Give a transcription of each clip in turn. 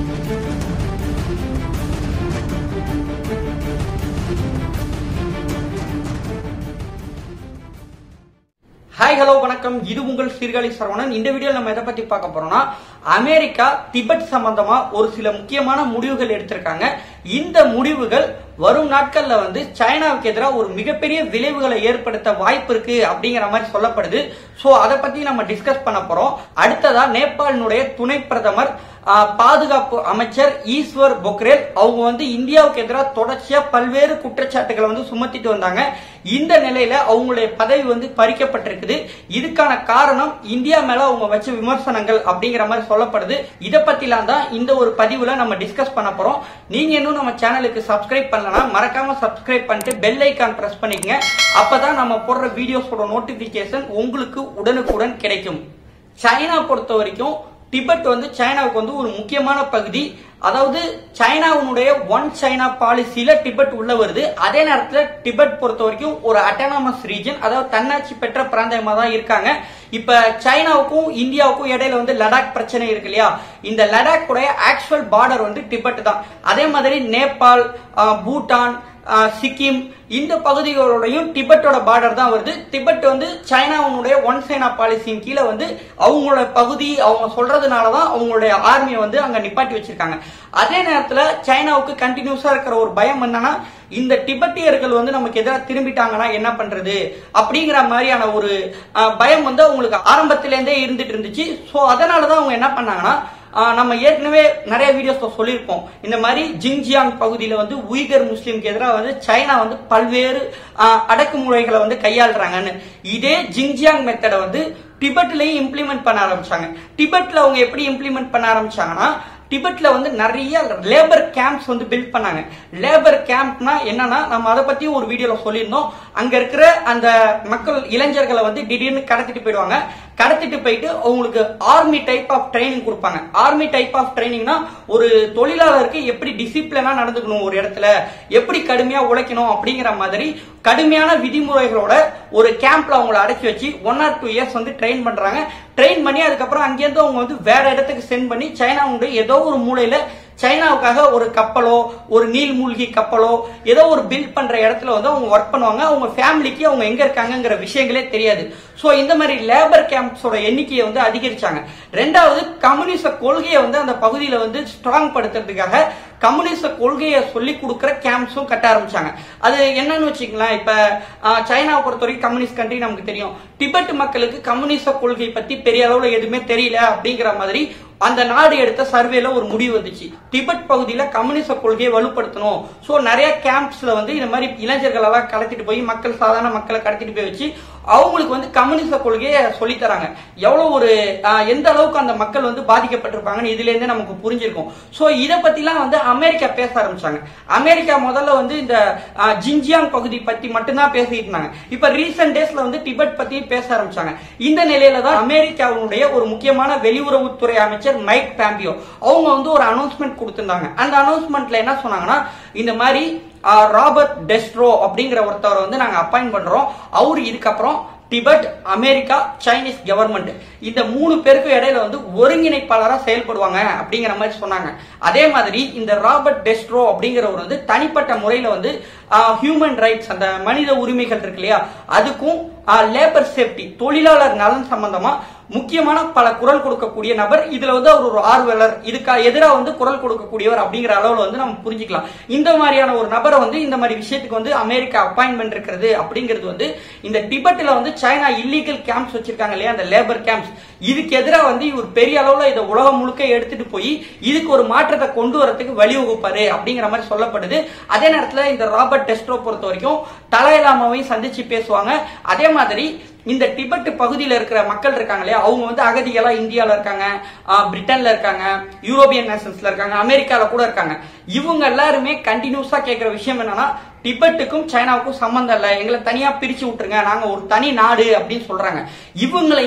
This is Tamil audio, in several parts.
ஹாய் ஹலோ வணக்கம் இது உங்கள் சீர்காழி சரவணன் இந்த வீடியோல நம்ம எதை பத்தி பார்க்க போறோம்னா அமெரிக்கா திபெத் சம்பந்தமா ஒரு சில முக்கியமான முடிவுகள் எடுத்திருக்காங்க இந்த முடிவுகள் வரும் நாட்கள்ல வந்து சைனாவுக்கு எதிராக ஒரு மிகப்பெரிய விளைவுகளை ஏற்படுத்த வாய்ப்பு இருக்கு அப்படிங்கிற மாதிரி சொல்லப்படுது சோ அதை பத்தி நம்ம டிஸ்கஸ் பண்ண போறோம் அடுத்ததா நேபாளினுடைய துணை பிரதமர் ஆ, பாதுகாப்பு அமைச்சர் ஈஸ்வர் பொக்ரேல் அவங்க வந்து இந்தியாவுக்கு எதிராக தொடர்ச்சியா பல்வேறு குற்றச்சாட்டுகளை வந்து சுமத்திட்டு வந்தாங்க இந்த நிலையில அவங்களுடைய பதவி வந்து பறிக்கப்பட்டிருக்குது இதுக்கான காரணம் இந்தியா மேல அவங்க வச்ச விமர்சனங்கள் அப்படிங்கிற மாதிரி சொல்லப்படுது இதை பத்திலாம் தான் இந்த ஒரு பதிவுல நம்ம டிஸ்கஸ் பண்ண போறோம் நீங்க இன்னும் நம்ம சேனலுக்கு சப்ஸ்கிரைப் பண்ணலனா மறக்காம சப்ஸ்கிரைப் பண்ணிட்டு பெல் ஐக்கான் பிரஸ் பண்ணிக்கங்க அப்பதான் நம்ம போடுற வீடியோஸோட நோட்டிபிகேஷன் உங்களுக்கு உடனுக்குடன் கிடைக்கும் சைனா பொறுத்த வரைக்கும் டிபெட் வந்து சைனாவுக்கு வந்து ஒரு முக்கியமான பகுதி அதாவது சைனாவினுடைய ஒன் சைனா பாலிசியில டிபெட் உள்ள வருது அதே நேரத்துல டிபெட் பொறுத்த வரைக்கும் ஒரு அட்டானமஸ் ரீஜன் அதாவது தன்னாட்சி பெற்ற பிராந்தியமா தான் இருக்காங்க இப்ப சைனாவுக்கும் இந்தியாவுக்கும் இடையில வந்து லடாக் பிரச்சனை இருக்கு இல்லையா இந்த லடாக் உடைய ஆக்சுவல் பார்டர் வந்து டிபெட் தான் அதே மாதிரி நேபாள் ஆஹ், பூட்டான் ஆஹ், சிக்கிம் இந்த பகுதிகளோடையும் டிபெட்டோட பார்டர் தான் வருது டிபெட் வந்து சைனாவுடைய ஒன் சைனா பாலிசியின் கீழே வந்து அவங்களோட பகுதி அவங்க சொல்றதுனால தான் அவங்களுடைய ஆர்மியை வந்து அங்க நிப்பாட்டி வச்சிருக்காங்க அதே நேரத்துல சைனாவுக்கு கண்டினியூஸா இருக்கிற ஒரு பயம் என்னன்னா இந்த டிபெட்டியர்கள் வந்து நமக்கு எதிராக திரும்பிட்டாங்கன்னா என்ன பண்றது அப்படிங்கிற மாதிரியான ஒரு ஆஹ், பயம் வந்து அவங்களுக்கு ஆரம்பத்திலேருந்தே இருந்துட்டு இருந்துச்சு ஸோ அதனாலதான் அவங்க என்ன பண்ணாங்கன்னா ஆஹ் நம்ம ஏற்கனவே நிறைய வீடியோஸ்ல சொல்லியிருப்போம் இந்த மாதிரி ஜிங்ஜியாங் பகுதியில வந்து உய்கர் முஸ்லீம்க்கு எதிராக வந்து சைனா வந்து பல்வேறு ஆஹ் அடக்குமுறைகளை வந்து கையாளுறாங்கன்னு இதே ஜிங்ஜியாங் மெத்தடை வந்து டிபெட்லயும் இம்ப்ளிமெண்ட் பண்ண ஆரம்பிச்சாங்க டிபெட்ல அவங்க எப்படி இம்ப்ளிமெண்ட் பண்ண ஆரம்பிச்சாங்கன்னா டிபெட்ல வந்து நிறைய லேபர் கேம்ப்ஸ் வந்து பில்ட் பண்ணாங்க லேபர் கேம்ப்னா என்னன்னா நம்ம அதை பத்தி ஒரு வீடியோல சொல்லியிருந்தோம் அங்க இருக்கிற அந்த மக்கள் இளைஞர்களை வந்து திடீர்னு கடத்திட்டு போயிடுவாங்க கடத்திட்டு போயிட்டு அவங்களுக்கு ஆர்மி டைப் ஆஃப் ட்ரைனிங் கொடுப்பாங்க ஆர்மி டைப் ஆஃப் ட்ரைனிங்னா ஒரு தொழிலாளருக்கு எப்படி டிசிப்ளினா நடந்துக்கணும் ஒரு இடத்துல எப்படி கடுமையா உழைக்கணும் அப்படிங்கிற மாதிரி கடுமையான விதிமுறைகளோட ஒரு கேம்ப்ல அவங்கள அடைச்சி வச்சு ஒன் ஆர் டூ இயர்ஸ் வந்து ட்ரெயின் பண்றாங்க ட்ரெயின் பண்ணி அதுக்கப்புறம் அங்கேருந்து அவங்க வந்து வேற இடத்துக்கு சென்ட் பண்ணி சைனாவுடைய ஏதோ ஒரு மூலையில சைனாவுக்காக ஒரு கப்பலோ ஒரு நீர்மூழ்கி கப்பலோ ஏதோ ஒரு பில்ட் பண்ற இடத்துல வந்து அவங்க ஒர்க் பண்ணுவாங்க அவங்க ஃபேமிலிக்கு அவங்க எங்க இருக்காங்கங்கிற விஷயங்களே தெரியாது சோ இந்த மாதிரி லேபர் கேம்ப்ஸோட எண்ணிக்கையை வந்து அதிகரிச்சாங்க ரெண்டாவது கம்யூனிச கொள்கையை வந்து அந்த பகுதியில வந்து ஸ்ட்ராங் படுத்துறதுக்காக கம்யூனிச கொள்கையை சொல்லி கொடுக்கிற கேம்ப்ஸும் கட்ட ஆரம்பிச்சாங்க அது என்னன்னு வச்சுக்கலாம் இப்ப ஆஹ், சைனாவை பொறுத்த வரைக்கும் கம்யூனிஸ்ட் கண்ட்ரி நமக்கு தெரியும் டிபெட் மக்களுக்கு கம்யூனிச கொள்கை பத்தி பெரிய அளவுல எதுவுமே தெரியல அப்படிங்கிற மாதிரி அந்த நாடு எடுத்த சர்வேல ஒரு முடிவு வந்துச்சு டிபெட் பகுதியில கம்யூனிச கொள்கையை வலுப்படுத்தணும் சோ நிறைய கேம்ப்ஸ்ல வந்து இந்த மாதிரி இளைஞர்கள் எல்லாம் கடத்திட்டு போய் மக்கள் சாதாரண மக்களை கடத்திட்டு போய் வச்சு அவங்களுக்கு வந்து கம்யூனிச கொள்கையை சொல்லி தராங்க எவ்வளவு ஒரு ஆஹ், எந்த அளவுக்கு அந்த மக்கள் வந்து பாதிக்கப்பட்டிருப்பாங்கன்னு இதுல இருந்தே நமக்கு புரிஞ்சிருக்கும் சோ இத பத்திலாம் வந்து அமெரிக்கா பேச ஆரம்பிச்சாங்க அமெரிக்கா முதல்ல வந்து இந்த ஆஹ், ஜின்ஜியாங் பகுதி பத்தி மட்டும்தான் பேசிட்டு இருந்தாங்க இப்ப ரீசெண்ட் டேஸ்ல வந்து டிபெட் பத்தி பேச ஆரம்பிச்சாங்க இந்த நிலையில தான் அமெரிக்காவுடைய ஒரு முக்கியமான வெளியுறவுத்துறை அமைச்சர் மைக் பாம்பியோ அவங்க வந்து ஒரு அனௌன்ஸ்மெண்ட் கொடுத்திருந்தாங்க அந்த அனௌன்ஸ்மெண்ட்ல என்ன சொன்னாங்கன்னா இந்த மாதிரி ஆஹ், ராபர்ட் டெஸ்ட்ரோ அப்படிங்கிற ஒருத்தவரை வந்து நாங்க அப்பாயிண்ட் பண்றோம் அவர் இதுக்கப்புறம் டிபெட் அமெரிக்கா சைனீஸ் கவர்மெண்ட் இந்த மூணு பேருக்கும் இடையில வந்து ஒருங்கிணைப்பாளரா செயல்படுவாங்க அப்படிங்கிற மாதிரி சொன்னாங்க அதே மாதிரி இந்த ராபர்ட் டெஸ்ட்ரோ அப்படிங்கிறவர் வந்து தனிப்பட்ட முறையில வந்து ஹியூமன் ரைட்ஸ் அந்த மனித உரிமைகள் இருக்கு இல்லையா அதுக்கும் லேபர் சேஃப்டி தொழிலாளர் நலன் சம்பந்தமா முக்கியமான பல குரல் கொடுக்கக்கூடிய நபர் இதுல வந்து அவர் ஒரு ஆர்வலர் இதுக்கு எதிராக வந்து குரல் கொடுக்கக்கூடியவர் அப்படிங்கிற அளவுல வந்து நம்ம புரிஞ்சுக்கலாம் இந்த மாதிரியான ஒரு நபரை வந்து இந்த மாதிரி விஷயத்துக்கு வந்து அமெரிக்கா அப்பாயின்மெண்ட் இருக்கிறது அப்படிங்கிறது வந்து இந்த டிபெட்ல வந்து சைனா இல்லீகல் கேம்ப்ஸ் வச்சிருக்காங்க இல்லையா அந்த லேபர் கேம்ப்ஸ் இதுக்கு எதிராக வந்து இவர் பெரிய அளவுல இதை உலகம் முழுக்க எடுத்துட்டு போய் இதுக்கு ஒரு மாற்றத்தை கொண்டு வரதுக்கு வழிவகுப்பாரு அப்படிங்கிற மாதிரி சொல்லப்படுது அதே நேரத்துல இந்த ராபர்ட் டெஸ்ட்ரோ பொறுத்த வரைக்கும் தலாயிலாமாவையும் சந்திச்சு பேசுவாங்க அதே மாதிரி இந்த டிபெட் பகுதியில் இருக்கிற மக்கள் இருக்காங்க இல்லையா அவங்க வந்து அகதிகளா இந்தியால இருக்காங்க ஆஹ் பிரிட்டன்ல இருக்காங்க யூரோப்பியன் நேஷன்ஸ்ல இருக்காங்க அமெரிக்கால கூட இருக்காங்க இவங்க எல்லாருமே கண்டினியூஸா கேட்கிற விஷயம் என்னன்னா டிபெட்டுக்கும் சைனாவுக்கும் சம்பந்தம் இல்லை எங்களை தனியா பிரிச்சு விட்டுருங்க நாங்க ஒரு தனி நாடு அப்படின்னு சொல்றாங்க இவங்களையும்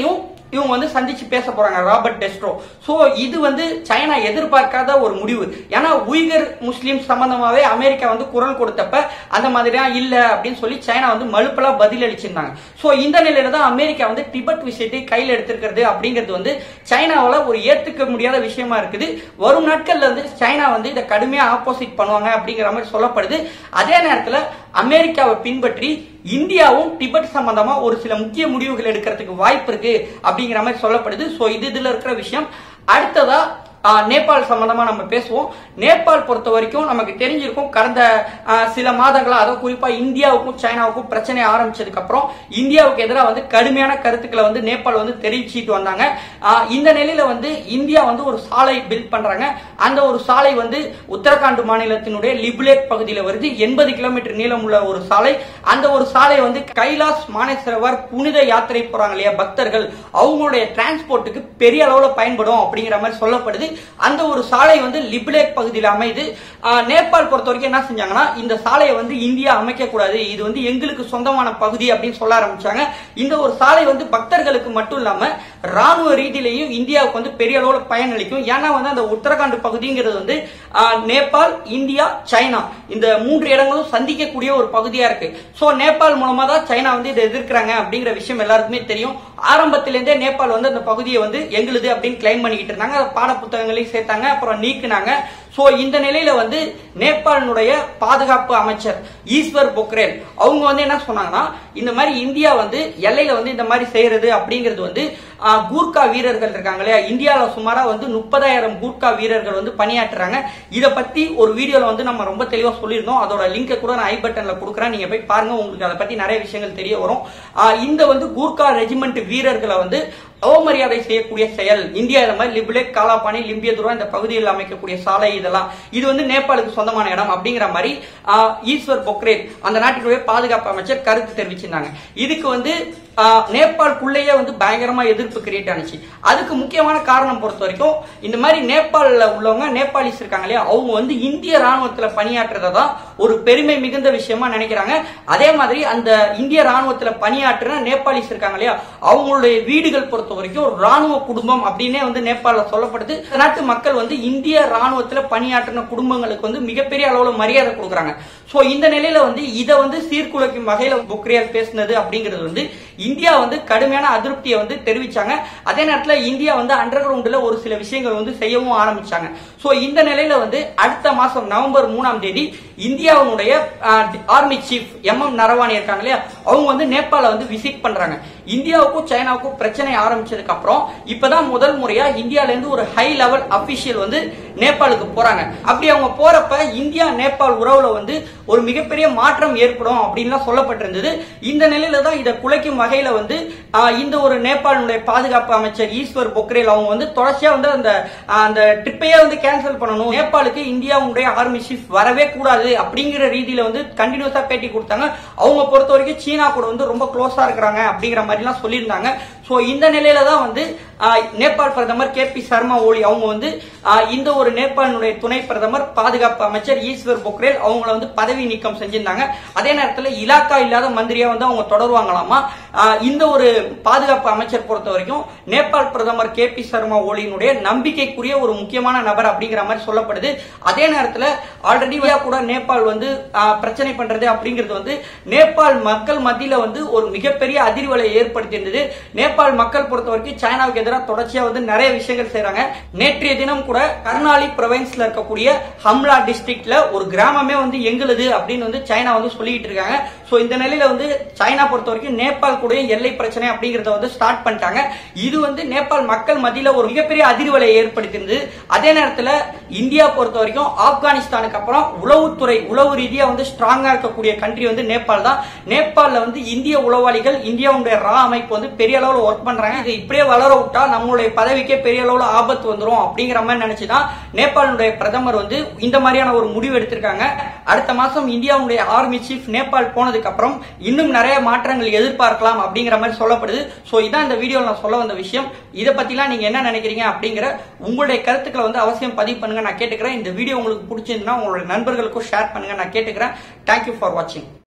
இவங்க வந்து சந்திச்சு பேச போறாங்க ராபர்ட் டெஸ்ட்ரோ சோ இது வந்து சைனா எதிர்பார்க்காத ஒரு முடிவு ஏன்னா உய்கர் முஸ்லிம் சம்பந்தமாவே அமெரிக்கா வந்து குரல் கொடுத்தப்ப அந்த மாதிரியா இல்ல அப்படின்னு சொல்லி சைனா வந்து மலுப்பலா பதில் அளிச்சிருந்தாங்க சோ இந்த நிலையில தான் அமெரிக்கா வந்து டிபெட் விஷயத்தை கையில் எடுத்திருக்கிறது அப்படிங்கிறது வந்து சைனாவால ஒரு ஏத்துக்க முடியாத விஷயமா இருக்குது வரும் நாட்கள்ல வந்து சைனா வந்து இதை கடுமையா ஆப்போசிட் பண்ணுவாங்க அப்படிங்கிற மாதிரி சொல்லப்படுது அதே நேரத்துல அமெரிக்காவை பின்பற்றி இந்தியாவும் டிபெட் சம்பந்தமா ஒரு சில முக்கிய முடிவுகள் எடுக்கிறதுக்கு வாய்ப்பு இருக்கு அப்படிங்கிற மாதிரி சொல்லப்படுது சோ இது இதுல இருக்கிற விஷயம் அடுத்ததா ஆ, நேபாள் சம்பந்தமா நம்ம பேசுவோம் நேபாள் பொறுத்த வரைக்கும் நமக்கு தெரிஞ்சிருக்கும் கடந்த ஆ, சில மாதங்களா அதாவது குறிப்பா இந்தியாவுக்கும் சைனாவுக்கும் பிரச்சனை ஆரம்பிச்சதுக்கு அப்புறம் இந்தியாவுக்கு எதிராக வந்து கடுமையான கருத்துக்களை வந்து நேபாள் வந்து தெரிவிச்சிட்டு வந்தாங்க ஆ, இந்த நிலையில வந்து இந்தியா வந்து ஒரு சாலை பில்ட் பண்றாங்க அந்த ஒரு சாலை வந்து உத்தரகாண்ட் மாநிலத்தினுடைய லிபுலேக் பகுதியில் வருது எண்பது கிலோமீட்டர் நீளம் உள்ள ஒரு சாலை அந்த ஒரு சாலை வந்து கைலாஸ் மானேஸ்வரர் புனித யாத்திரை போறாங்க இல்லையா பக்தர்கள் அவங்களுடைய டிரான்ஸ்போர்ட்டுக்கு பெரிய அளவுல பயன்படும் அப்படிங்கிற மாதிரி சொல்லப்படுது அந்த ஒரு சாலை வந்து லிப்லேக் பகுதியில் அமைது ஆஹ், நேபாள் பொறுத்த வரைக்கும் என்ன செஞ்சாங்கன்னா இந்த சாலையை வந்து இந்தியா அமைக்க கூடாது இது வந்து எங்களுக்கு சொந்தமான பகுதி அப்படின்னு சொல்ல ஆரம்பிச்சாங்க இந்த ஒரு சாலை வந்து பக்தர்களுக்கு மட்டும் இல்லாம ராணுவ ரீதியிலையும் இந்தியாவுக்கு வந்து பெரிய அளவுல பயனளிக்கும் ஏன்னா வந்து அந்த உத்தரகாண்ட் பகுதிங்கிறது வந்து ஆஹ், நேபாள் இந்தியா சைனா இந்த மூன்று இடங்களும் சந்திக்கக்கூடிய ஒரு பகுதியா இருக்கு சோ நேபாள் மூலமா தான் சைனா வந்து இதை எதிர்க்கிறாங்க அப்படிங்கிற விஷயம் எல்லாருக்குமே தெரியும் ஆரம்பத்திலிருந்தே நேபாள் வந்து அந்த பகுதியை வந்து எங்களுது அப்படின்னு கிளைம் பண்ணிக்கிட்டு இருந்தாங்க அதை பாட புத்தகங்களையும் சேர்த்தாங்க அப்புறம் நீக்குனாங்க சோ இந்த நிலையில வந்து நேபாளினுடைய பாதுகாப்பு அமைச்சர் ஈஸ்வர் பொக்ரேல் அவங்க வந்து என்ன சொன்னாங்கன்னா இந்த மாதிரி இந்தியா வந்து எல்லையில வந்து இந்த மாதிரி செய்யறது அப்படிங்கிறது வந்து ஆஹ், கூர்க்கா வீரர்கள் இருக்காங்க இல்லையா இந்தியாவில் சுமாரா வந்து முப்பதாயிரம் கூர்க்கா வீரர்கள் வந்து பணியாற்றுறாங்க இதை பத்தி ஒரு வீடியோல வந்து நம்ம ரொம்ப தெளிவா சொல்லியிருந்தோம் அதோட லிங்கை கூட நான் ஐ பட்டன்ல கொடுக்குறேன் நீங்க போய் பாருங்க உங்களுக்கு அதை பத்தி நிறைய விஷயங்கள் தெரிய வரும் ஆஹ், இந்த வந்து கூர்க்கா ரெஜிமெண்ட் வீரர்களை வந்து அவமரியாதை செய்யக்கூடிய செயல் இந்தியா இந்த மாதிரி லிபுலேக் காலாபானி லிம்பியதுரா இந்த பகுதியில் அமைக்கக்கூடிய சாலை இதெல்லாம் இது வந்து நேபாளுக்கு சொந்தமான இடம் அப்படிங்கிற மாதிரி ஆஹ், ஈஸ்வர் பொக்ரேல் அந்த நாட்டினுடைய பாதுகாப்பு அமைச்சர் கருத்து தெரிவிச்சிருந்தாங்க இதுக்கு வந்து ஆஹ், நேபாளுக்குள்ளேயே வந்து பயங்கரமா எதிர்ப்பு கிரியேட் ஆனிச்சு அதுக்கு முக்கியமான காரணம் பொறுத்த வரைக்கும் இந்த மாதிரி நேபாளில் உள்ளவங்க நேபாளிஸ் இருக்காங்க இல்லையா அவங்க வந்து இந்திய ராணுவத்துல பணியாற்றுறதை தான் ஒரு பெருமை மிகுந்த விஷயமா நினைக்கிறாங்க அதே மாதிரி அந்த இந்திய ராணுவத்துல பணியாற்றுற நேபாளிஸ் இருக்காங்க இல்லையா அவங்களுடைய வீடுகள் பொறுத்த வரைக்கும் ஒரு ராணுவ குடும்பம் அப்படின்னே வந்து நேபாள சொல்லப்படுது இந்த நாட்டு மக்கள் வந்து இந்திய ராணுவத்துல பணியாற்றின குடும்பங்களுக்கு வந்து மிகப்பெரிய அளவுல மரியாதை கொடுக்குறாங்க சோ இந்த நிலையில வந்து இதை வந்து சீர்குலைக்கும் வகையில பொக்ரியால் பேசினது அப்படிங்கிறது வந்து இந்தியா வந்து கடுமையான அதிருப்தியை வந்து தெரிவிச்சாங்க அதே நேரத்துல இந்தியா வந்து அண்டர் கிரவுண்ட்ல ஒரு சில விஷயங்கள் வந்து செய்யவும் ஆரம்பிச்சாங்க சோ இந்த நிலையில வந்து அடுத்த மாசம் நவம்பர் மூணாம் தேதி இந்தியாவுடைய army chief M M Naravane இருக்காங்க இல்லையா அவங்க வந்து நேபாள வந்து விசிட் பண்றாங்க இந்தியாவுக்கும் சைனாவுக்கும் பிரச்சனை ஆரம்பிச்சதுக்கு அப்புறம் இப்பதான் முதல் முறையா இந்தியால இருந்து ஒரு ஹை லெவல் அபிஷியல் வந்து நேபாளுக்கு போறாங்க அப்படி அவங்க போறப்ப இந்தியா நேபாள் உறவுல வந்து ஒரு மிகப்பெரிய மாற்றம் ஏற்படும் அப்படின்லாம் சொல்லப்பட்டிருந்தது இந்த நிலையில தான் இதை குலைக்கும் வகையில வந்து ஆஹ், இந்த ஒரு நேபாளினுடைய பாதுகாப்பு அமைச்சர் ஈஸ்வர் பொக்ரேல் அவங்க வந்து தொடர்ச்சியா வந்து அந்த ஆஹ், அந்த ட்ரிப்பையே வந்து கேன்சல் பண்ணணும் நேபாளுக்கு இந்தியாவுடைய ஆர்மி சீஃப் வரவே கூடாது அப்படிங்கிற ரீதியில வந்து கண்டினியூஸா பேட்டி கொடுத்தாங்க அவங்க பொறுத்த வரைக்கும் சீனா கூட வந்து ரொம்ப க்ளோஸா இருக்கிறாங்க அப்படிங்கிற மாதிரிலாம் சொல்லியிருந்தாங்க சோ இந்த நிலையில தான் வந்து ஆஹ், நேபாள் பிரதமர் கே பி சர்மா ஓலி அவங்க வந்து ஆஹ், இந்த ஒரு நேபாளினுடைய துணை பிரதமர் பாதுகாப்பு அமைச்சர் ஈஸ்வர் பொக்ரேல் அவங்கள வந்து பதவி நீக்கம் செஞ்சிருந்தாங்க அதே நேரத்தில் இலாக்கா இல்லாத மந்திரியா வந்து அவங்க தொடருவாங்களாமா ஆஹ், இந்த ஒரு பாதுகாப்பு அமைச்சர் பொறுத்த வரைக்கும் நேபாள் பிரதமர் கே பி சர்மா ஓலியினுடைய நம்பிக்கைக்குரிய ஒரு முக்கியமான நபர் அப்படிங்கிற மாதிரி சொல்லப்படுது அதே நேரத்தில் ஆல்ரெடி கூட நேபாள் வந்து ஆஹ், பிரச்சனை பண்றது அப்படிங்கிறது வந்து நேபாள் மக்கள் மத்தியில வந்து ஒரு மிகப்பெரிய அதிர்வலை ஏற்படுத்தியிருந்தது நேபாள் மக்கள் பொறுத்த வரைக்கும் சைனாவுக்கு எதிராக தொடர்ச்சியா வந்து நிறைய விஷயங்கள் செய்றாங்க நேற்றைய தினம் கூட கர்னாலி ப்ரொவின்ஸ்ல இருக்கக்கூடிய ஹம்லா டிஸ்ட்ரிக்ட்ல ஒரு கிராமமே வந்து எங்களுது அப்படின்னு வந்து சைனா வந்து சொல்லிட்டு இருக்காங்க சோ இந்த நிலையில வந்து சைனா பொறுத்த வரைக்கும் நேபாள் கூட எல்லை பிரச்சனை அப்படிங்கறத வந்து ஸ்டார்ட் பண்ணிட்டாங்க இது வந்து நேபாள் மக்கள் மத்தியில ஒரு மிகப்பெரிய அதிர்வலை ஏற்படுத்தியிருந்தது அதே நேரத்துல இந்தியா பொறுத்த வரைக்கும் ஆப்கானிஸ்தானுக்கு அப்புறம் உளவுத்துறை உளவு ரீதியா வந்து ஸ்ட்ராங்கா இருக்கக்கூடிய கண்ட்ரி வந்து நேபாள் தான் நேபாள்ல வந்து இந்திய உளவாளிகள் இந்தியாவுடைய ரா அமைப்பு வந்து பெரிய அளவுல ஒர்க் பண்றாங்க இது இப்படியே வளர விட்டா நம்மளுடைய பதவிக்கே பெரிய அளவுல ஆபத்து வந்துரும் அப்படிங்கிற மாதிரி நினைச்சுதான் நேபாளுடைய பிரதமர் வந்து இந்த மாதிரியான ஒரு முடிவு எடுத்திருக்காங்க அடுத்த மாசம் இந்தியாவுடைய ஆர்மி சீஃப் நேபாள் போனதுக்கு அப்புறம் இன்னும் நிறைய மாற்றங்கள் எதிர்பார்க்கலாம் அப்படிங்கிற மாதிரி சொல்லப்படுது சோ இதான் இந்த வீடியோல நான் சொல்ல வந்த விஷயம் இதை பத்திலாம் நீங்க என்ன நினைக்கிறீங்க அப்படிங்கிற உங்களுடைய கருத்துக்களை வந்து அவசியம் பதிவு பண்ணுங்க நான் கேட்டுக்கிறேன் இந்த வீடியோ உங்களுக்கு பிடிச்சிருந்தா உங்களுடைய நண்பர்களுக்கும் ஷேர் பண்ணுங்க நான் கேட்டுக்கிறேன் தேங்க்யூ ஃபார் வாட்சிங்